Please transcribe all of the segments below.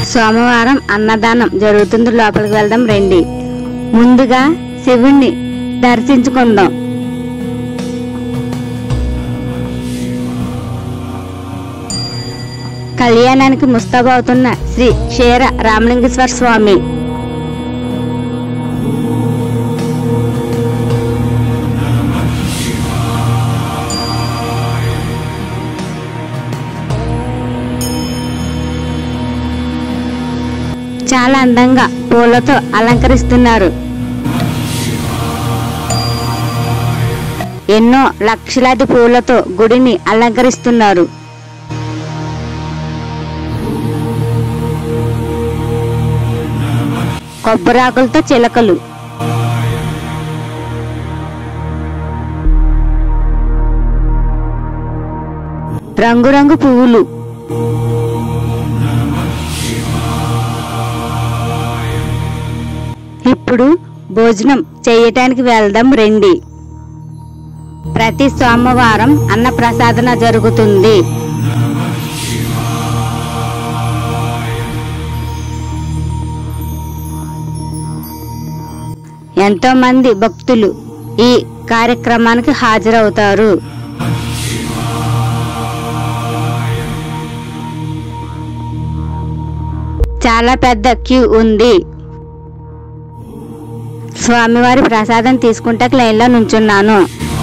సోమవారం అన్నదానం జరుగుతుంది లోపలికి వెళ్దాం రండి ముందుగా శివుణ్ణి దర్శించుకుందాం కళ్యాణానికి ముస్తాబవుతున్న శ్రీ క్షీర రామలింగేశ్వర స్వామి చాలా అందంగా పూలతో అలంకరిస్తున్నారు ఎన్నో లక్షలాది పూలతో గుడిని అలంకరిస్తున్నారు కొబ్బరాకులతో చిలకలు రంగురంగు పువ్వులు ఇప్పుడు భోజనం చేయటానికి వెళ్దాం రండి ప్రతి సోమవారం అన్న ప్రసాదన జరుగుతుంది ఎంతో మంది భక్తులు ఈ కార్యక్రమానికి హాజరవుతారు చాలా పెద్ద క్యూ ఉంది స్వామివారి ప్రసాదం తీసుకుంటే లైన్లో నుంచున్నాను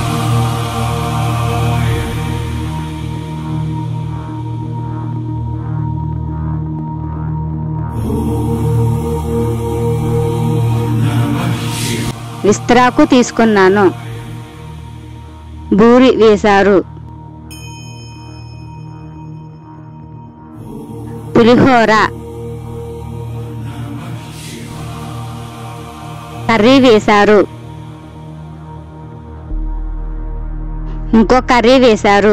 విస్తరాకు తీసుకున్నాను బూరి వేశారు పులిహోర కర్రీ వేశారు ఇంకో కర్రీ వేశారు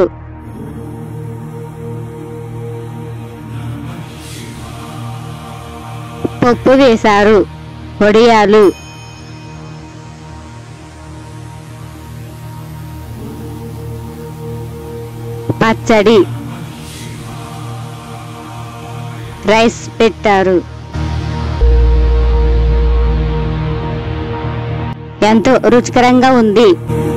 పప్పు వేశారు వడియాలు పచ్చడి రైస్ పెట్టారు ఎంతో రుచికరంగా ఉంది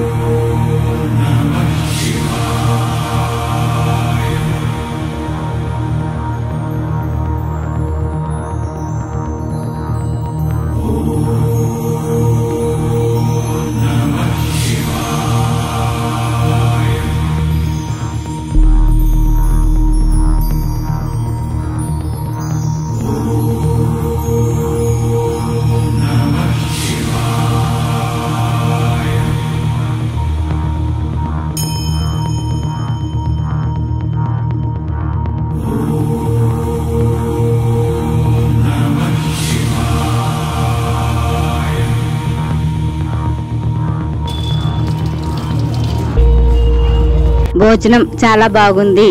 భోజనం చాలా బాగుంది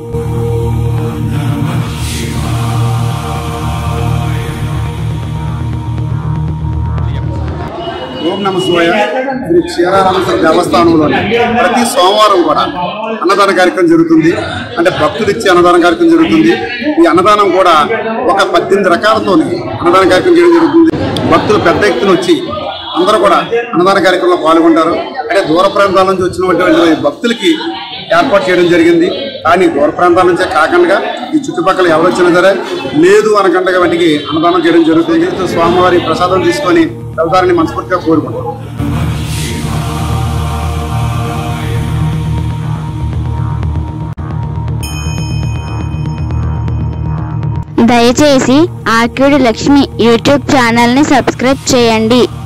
ఓం నమ శివాయ శ్రీ క్షీరారామేశ్వర దేవస్థానంలోని ప్రతి సోమవారం కూడా అన్నదాన కార్యక్రమం జరుగుతుంది అంటే భక్తులు ఇచ్చే అన్నదాన కార్యక్రమం జరుగుతుంది ఈ అన్నదానం కూడా ఒక పద్దెనిమిది రకాలతోని అన్నదాన కార్యక్రమం చేయడం జరుగుతుంది భక్తులు పెద్ద ఎత్తున వచ్చి అందరూ కూడా అన్నదాన కార్యక్రమంలో పాల్గొంటారు అంటే దూర ప్రాంతాల నుంచి వచ్చినటువంటి భక్తులకి ఏర్పాటు చేయడం జరిగింది కానీ దూర ప్రాంతాల నుంచే కాకుండా ఈ చుట్టుపక్కల ఎవరు వచ్చినా సరే లేదు అనకుండా వాటికి అన్నదానం చేయడం జరుగుతుంది స్వామివారి ప్రసాదం తీసుకొని వెళ్తారని మనస్ఫూర్తిగా కోరుకుంటాం దయచేసి ఆక్యుడి లక్ష్మి యూట్యూబ్ ఛానల్ని సబ్స్క్రైబ్ చేయండి